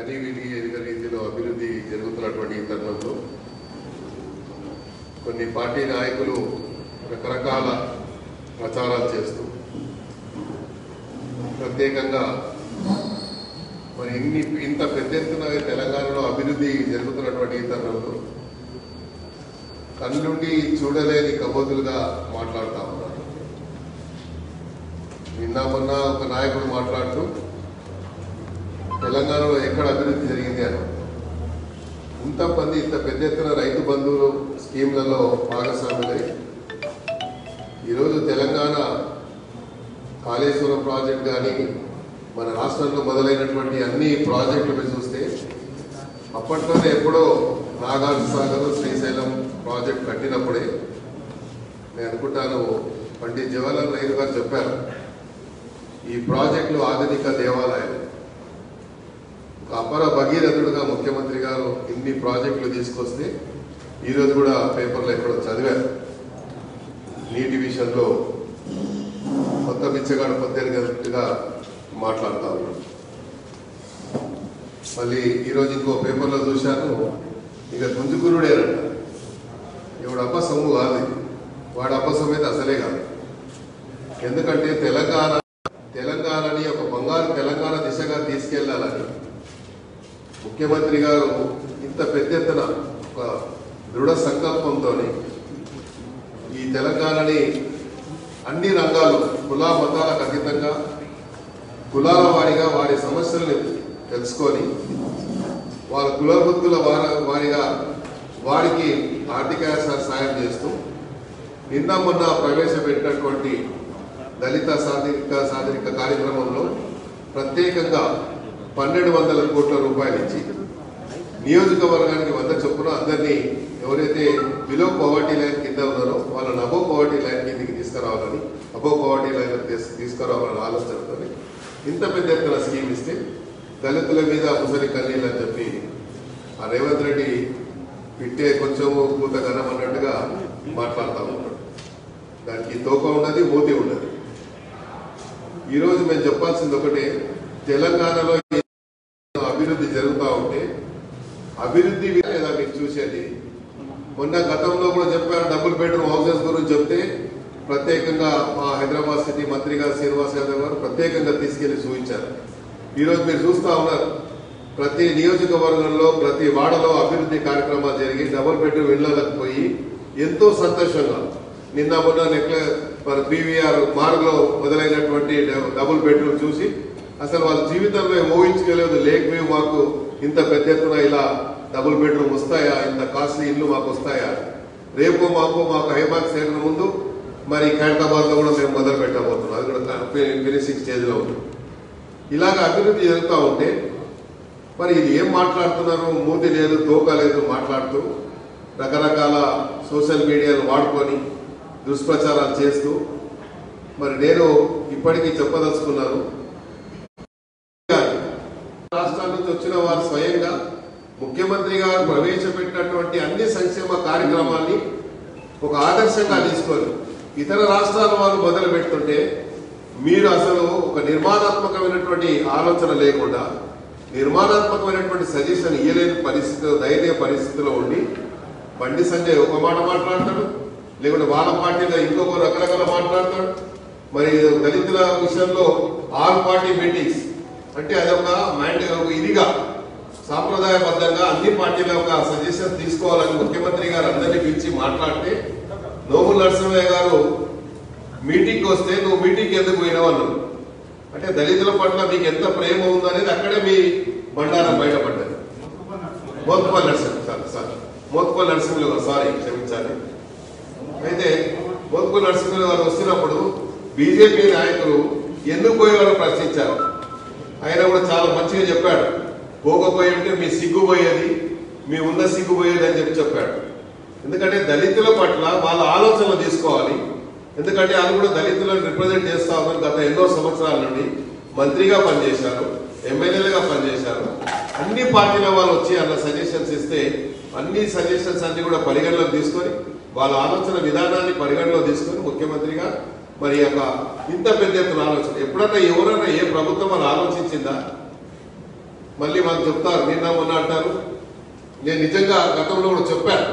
కనీవిని ఎరుగ రీతిలో అభివృద్ధి జరుగుతున్నటువంటి ఈ తరుణంలో కొన్ని పార్టీ నాయకులు రకరకాల ప్రచారాలు చేస్తూ ప్రత్యేకంగా మరి ఇన్ని ఇంత పెద్ద ఎత్తున తెలంగాణలో అభివృద్ధి జరుగుతున్నటువంటి ఈ తరుణంలో కళ్ళుండి చూడలేని కబోదులుగా మాట్లాడుతా ఉన్నారు నిన్న మొన్న ఒక నాయకుడు మాట్లాడుతూ తెలంగాణలో ఎక్కడ అభివృద్ధి జరిగింది అని ఇంత మంది ఇంత పెద్ద ఎత్తున రైతు బంధువులు స్కీమ్లలో భాగస్వాములై ఈరోజు తెలంగాణ కాళేశ్వరం ప్రాజెక్ట్ కానీ మన రాష్ట్రంలో మొదలైనటువంటి అన్ని ప్రాజెక్టులు చూస్తే అప్పట్లోనే ఎప్పుడో నాగార్జున సాగర్ శ్రీశైలం ప్రాజెక్ట్ కట్టినప్పుడే నేను అనుకుంటాను పండిత్ జవహర్లాల్ నెహ్రూ గారు చెప్పారు ఈ ప్రాజెక్టులు ఆధునిక దేవాలయాలు ఒక అపర భగీరథుడుగా ముఖ్యమంత్రి గారు ఇన్ని ప్రాజెక్టులు తీసుకొస్తే ఈరోజు కూడా పేపర్లో ఎక్కడో చదివారు నీటి విషయంలో కొత్త బిచ్చగాడు పొద్దుగా మాట్లాడుతా ఉన్నాడు మళ్ళీ ఈరోజు ఇంకో పేపర్లో చూశాను ఇక గుంజుకురుడేనంట ఎవడు అబ్బ సొమ్ము కాదు ఇది. వాడు అబ్బ సొమ్ము అయితే అసలే కాదు ఎందుకంటే తెలంగాణ తెలంగాణని ఒక బంగారు తెలంగాణ దిశగా తీసుకెళ్లాలని ముఖ్యమంత్రి గారు ఇంత పెద్ద ఎత్తున ఒక దృఢ సంకల్పంతో ఈ తెలంగాణని అన్ని రంగాలు కులా మతాలకు అతీతంగా కులాల వారిగా వారి సమస్యల్ని తెలుసుకొని వాళ్ళ కులవృత్తుల వార వారిగా వారికి ఆర్థిక సా- సాయం చేస్తూ నిన్న మొన్న ప్రవేశపెట్టినటువంటి దళిత సాధిక సాధనిక కార్యక్రమంలో ప్రత్యేకంగా పన్నెండు వందల కోట్ల రూపాయలు ఇచ్చి నియోజకవర్గానికి వంద చొప్పున అందరినీ ఎవరైతే బిలో పవర్టీ లైన్ కింద ఉన్నారో వాళ్ళని అబో పవర్టీ లైన్ కిందకి తీసుకురావాలని అబో పవర్టీ లైన్ తీస్- తీసుకురావాలని ఆలోచనతో ఇంత పెద్ద ఎత్తున స్కీమ్ ఇస్తే దళితుల మీద ముసలి కన్నీళ్ళు అని చెప్పి ఆ రేవంత్ రెడ్డి పిట్టే కొంచెం కూత ఘనం అన్నట్టుగా మాట్లాడుతూ ఉంటాడు దానికి తోక ఉన్నది మూతి ఉన్నది ఈరోజు మేము చెప్పాల్సింది ఒకటే తెలంగాణలో ఈ అభివృద్ధి జరుగుతూ ఉంటే అభివృద్ధి లేదా మీరు చూసేది మొన్న గతంలో కూడా చెప్పారు డబుల్ బెడ్రూమ్ హౌసెస్ గురించి చెప్తే ప్రత్యేకంగా మా హైదరాబాద్ సిటీ మంత్రి గారు శ్రీనివాస్ యాదవ్ గారు ప్రత్యేకంగా తీసుకెళ్లి చూపించారు ఈరోజు మీరు చూస్తా ఉన్నారు ప్రతి నియోజకవర్గంలో ప్రతి వాడలో అభివృద్ధి కార్యక్రమాలు జరిగి డబుల్ బెడ్రూమ్ ఇళ్లకు పోయి ఎంతో సంతోషంగా నిన్న మొన్న నెక్ల మన పీవీఆర్ మార్గ్లో మొదలైనటువంటి డ- డబుల్ బెడ్రూమ్ చూసి అసలు వాళ్ళ జీవితంలో ఏం ఊహించుకోలేదు లేక్ వ్యూ మాకు ఇంత పెద్ద ఎత్తున ఇలా డబుల్ బెడ్రూమ్ వస్తాయా ఇంత కాస్ట్లీ ఇల్లు మాకు వస్తాయా రేపు మాకు మాకు హైబాగ్ సేకరణ ముందు మరి ఖైరతాబాద్ లో కూడా మేము మొదలు పెట్టబోతున్నాం అది కూడా ఫినిషింగ్ స్టేజ్ లో ఉంది ఇలాగ అభివృద్ధి జరుగుతూ ఉంటే మరి ఇది ఏం మాట్లాడుతున్నారు మూతి లేదు తోక లేదు మాట్లాడుతూ రకరకాల సోషల్ మీడియాను వాడుకొని దుష్ప్రచారాలు చేస్తూ మరి నేను ఇప్పటికీ చెప్పదలుచుకున్నాను రాష్ట్రాల నుంచి వచ్చిన వారు స్వయంగా ముఖ్యమంత్రి గారు ప్రవేశపెట్టినటువంటి అన్ని సంక్షేమ కార్యక్రమాన్ని ఒక ఆదర్శంగా తీసుకొని ఇతర రాష్ట్రాల వారు మొదలు పెడుతుంటే మీరు అసలు ఒక నిర్మాణాత్మకమైనటువంటి ఆలోచన లేకుండా నిర్మాణాత్మకమైనటువంటి సజెషన్ ఇయ్యలేని పరిస్థితి ధైర్య పరిస్థితిలో ఉండి బండి సంజయ్ ఒక మాట మాట్లాడతాడు లేకుంటే వాళ్ళ పార్టీలో ఇంకొక రకరకాల మాట్లాడతాడు మరి దళితుల విషయంలో ఆల్ పార్టీ మీటింగ్స్ అంటే అదొక మైండ్ ఒక ఇదిగా సాంప్రదాయబద్ధంగా అన్ని పార్టీల ఒక సజెషన్ తీసుకోవాలని ముఖ్యమంత్రి గారు అందరినీ పిలిచి మాట్లాడితే నోముల నరసింహయ్య గారు మీటింగ్ వస్తే నువ్వు మీటింగ్ ఎందుకు పోయినావు అన్నావు అంటే దళితుల పట్ల మీకు ఎంత ప్రేమ ఉందో అనేది అక్కడే మీ బండారం బయటపడ్డది మోత్పల్ నరసింహ సార్ సార్ మోత్పల్ నరసింహులు గారు సారీ క్షమించాలి అయితే మోత్పల్ నరసింహులు గారు వస్తున్నప్పుడు బీజేపీ నాయకులు ఎందుకు పోయేవారో ప్రశ్నించారు ఆయన కూడా చాలా మంచిగా చెప్పాడు పోకపోయి ఉంటే మీ సిగ్గు పోయేది మీ ఉన్న సిగ్గు పోయేది అని చెప్పి చెప్పాడు ఎందుకంటే దళితుల పట్ల వాళ్ళ ఆలోచనలు తీసుకోవాలి ఎందుకంటే వాళ్ళు కూడా దళితులను రిప్రజెంట్ చేస్తా ఉన్నారు గత ఎన్నో సంవత్సరాల నుండి మంత్రిగా పనిచేశారు ఎమ్మెల్యేలుగా పనిచేశారు అన్ని పార్టీల వాళ్ళు వచ్చి అన్న సజెషన్స్ ఇస్తే అన్ని సజెషన్స్ అన్ని కూడా పరిగణలోకి తీసుకొని వాళ్ళ ఆలోచన విధానాన్ని పరిగణలో తీసుకొని ముఖ్యమంత్రిగా మరి ఈ యొక్క ఇంత పెద్ద ఎత్తున ఆలోచన ఎప్పుడన్నా ఎవరన్నా ఏ ప్రభుత్వం అని ఆలోచించిందా మళ్ళీ మాకు చెప్తారు నిన్న మొన్న అంటారు నేను నిజంగా గతంలో కూడా చెప్పాను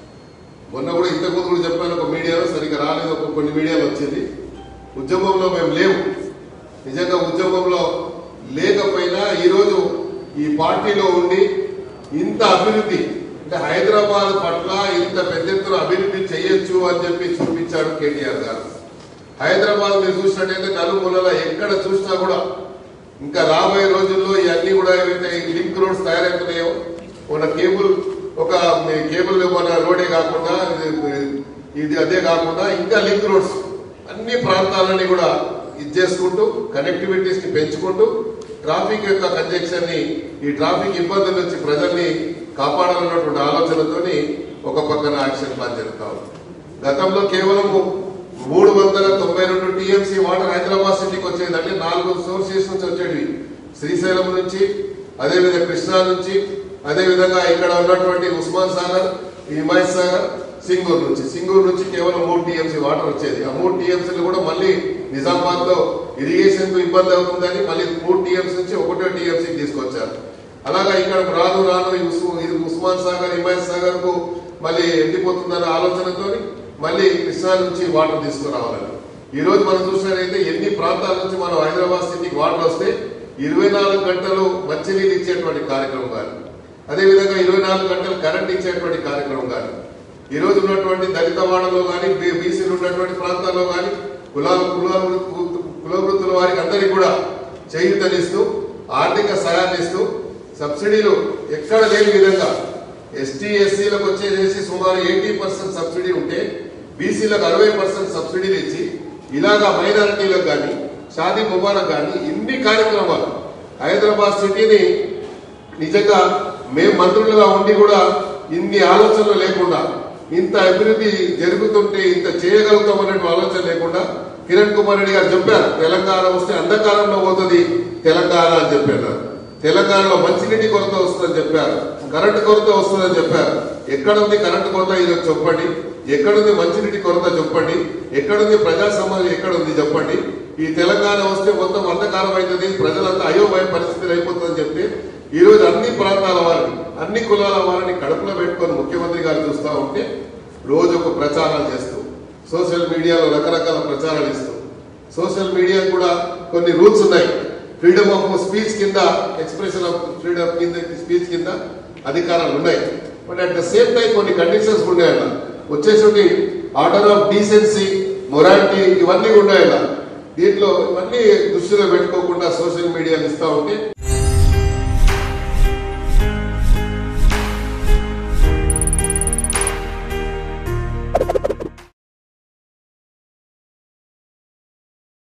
మొన్న కూడా ఇంతకుముందు కూడా చెప్పాను ఒక మీడియాలో సరిగ్గా రాలేదు ఒక కొన్ని మీడియాలో వచ్చింది ఉద్యమంలో మేము లేవు నిజంగా ఉద్యమంలో లేకపోయినా ఈరోజు ఈ పార్టీలో ఉండి ఇంత అభివృద్ధి అంటే హైదరాబాద్ పట్ల ఇంత పెద్ద ఎత్తున అభివృద్ధి చేయొచ్చు అని చెప్పి చూపించాడు కేటీఆర్ గారు హైదరాబాద్ మీరు చూసినట్టయితే నలుమూలల ఎక్కడ చూసినా కూడా ఇంకా రాబోయే రోజుల్లో ఇవన్నీ కూడా ఏవైతే ఈ లింక్ రోడ్స్ తయారవుతున్నాయో మన కేబుల్ ఒక మీ కేబుల్ మన రోడే కాకుండా ఇది- ఇది అదే కాకుండా ఇంకా లింక్ రోడ్స్ అన్ని ప్రాంతాలని కూడా ఇది చేసుకుంటూ కనెక్టివిటీస్ ని పెంచుకుంటూ ట్రాఫిక్ యొక్క కంజెక్షన్ ని ఈ ట్రాఫిక్ ఇబ్బందుల నుంచి ప్రజల్ని కాపాడాలన్నటువంటి ఆలోచనతోని ఒక పక్కన యాక్షన్ ప్లాన్ జరుగుతా ఉంది గతంలో కేవలము మూడు వందల తొంభై రెండు టీఎంసీ వాటర్ హైదరాబాద్ సిటీకి వచ్చేది అంటే నాలుగు సోర్సెస్ నుంచి వచ్చేటివి శ్రీశైలం నుంచి అదేవిధంగా కృష్ణా నుంచి అదేవిధంగా ఇక్కడ ఉన్నటువంటి ఉస్మాన్ సాగర్ హిమాయత్ సాగర్ సింగూరు నుంచి సింగూరు నుంచి కేవలం మూడు టీఎంసీ వాటర్ వచ్చేది ఆ మూడు టీఎంసీలు కూడా మళ్ళీ నిజామాబాద్ లో ఇరిగేషన్ కు ఇబ్బంది అవుతుందని మళ్ళీ మూడు టీఎంసీ నుంచి ఒకటో టీఎంసీ తీసుకొచ్చారు అలాగా ఇక్కడ రాను రాను ఈ ఉస్- ఇది ఉస్మాన్ సాగర్ హిమాయత్ సాగర్ కు మళ్ళీ ఎండిపోతుందన్న ఆలోచనతోని మళ్ళీ కృష్ణా నుంచి వాటర్ తీసుకురావాలని ఈ రోజు మనం చూసినట్లయితే ఎన్ని ప్రాంతాల నుంచి మనం హైదరాబాద్ సిటీకి వాటర్ వస్తే ఇరవై నాలుగు గంటలు మంచినీళ్ళు ఇచ్చేటువంటి కార్యక్రమం కానీ అదేవిధంగా ఇరవై నాలుగు గంటలు కరెంట్ ఇచ్చేటువంటి కార్యక్రమం కానీ ఈ రోజు ఉన్నటువంటి దళిత వాడలో కానీ బీసీలు ఉన్నటువంటి ప్రాంతాల్లో కానీ కులాల కులాల కులవృత్తుల వారికి అందరికీ కూడా చేయూతనిస్తూ ఆర్థిక సహాయాన్ని ఇస్తూ సబ్సిడీలు ఎక్కడ లేని విధంగా ఎస్టీ ఎస్సీలకు వచ్చేసి సుమారు ఎయిటీ పర్సెంట్ సబ్సిడీ ఉంటే బీసీలకు అరవై పర్సెంట్ సబ్సిడీలు ఇచ్చి ఇలాగా మైనారిటీలకు కానీ షాదీ ముబారక్ కానీ ఇన్ని కార్యక్రమాలు హైదరాబాద్ సిటీని నిజంగా మేము మంత్రులుగా ఉండి కూడా ఇన్ని ఆలోచనలు లేకుండా ఇంత అభివృద్ధి జరుగుతుంటే ఇంత చేయగలుగుతాం అనే ఆలోచన లేకుండా కిరణ్ కుమార్ రెడ్డి గారు చెప్పారు తెలంగాణ వస్తే అంధకారంలో పోతుంది తెలంగాణ అని చెప్పారు తెలంగాణలో మంచినీటి కొరత వస్తుందని చెప్పారు కరెంటు కొరత వస్తుందని చెప్పారు ఎక్కడుంది కరెంటు కొరత ఇది చెప్పండి ఎక్కడుంది మంచినీటి కొరత చెప్పండి ఎక్కడుంది ప్రజా సమాజం ఎక్కడుంది చెప్పండి ఈ తెలంగాణ వస్తే మొత్తం అంధకారం అవుతుంది ప్రజలంతా అయోమయ పరిస్థితులు అయిపోతుందని చెప్తే ఈ రోజు అన్ని ప్రాంతాల వారిని అన్ని కులాల వారిని కడుపులో పెట్టుకొని ముఖ్యమంత్రి గారు చూస్తా ఉంటే రోజు ఒక ప్రచారాలు చేస్తూ సోషల్ మీడియాలో రకరకాల ప్రచారాలు ఇస్తూ సోషల్ మీడియా కూడా కొన్ని రూల్స్ ఉన్నాయి ఫ్రీడమ్ ఆఫ్ స్పీచ్ కింద ఎక్స్ప్రెషన్ ఆఫ్ ఫ్రీడమ్ కింద స్పీచ్ కింద అధికారాలు ఉన్నాయి but at the same time కొన్ని కండిషన్స్ ఉన్నాయన్న వచ్చేసి ఆర్డర్ ఆఫ్ డీసెన్సీ మొరాలిటీ ఇవన్నీ ఉన్నాయన్న దీంట్లో ఇవన్నీ దృష్టిలో పెట్టుకోకుండా సోషల్ మీడియాని ఇస్తా ఉంటే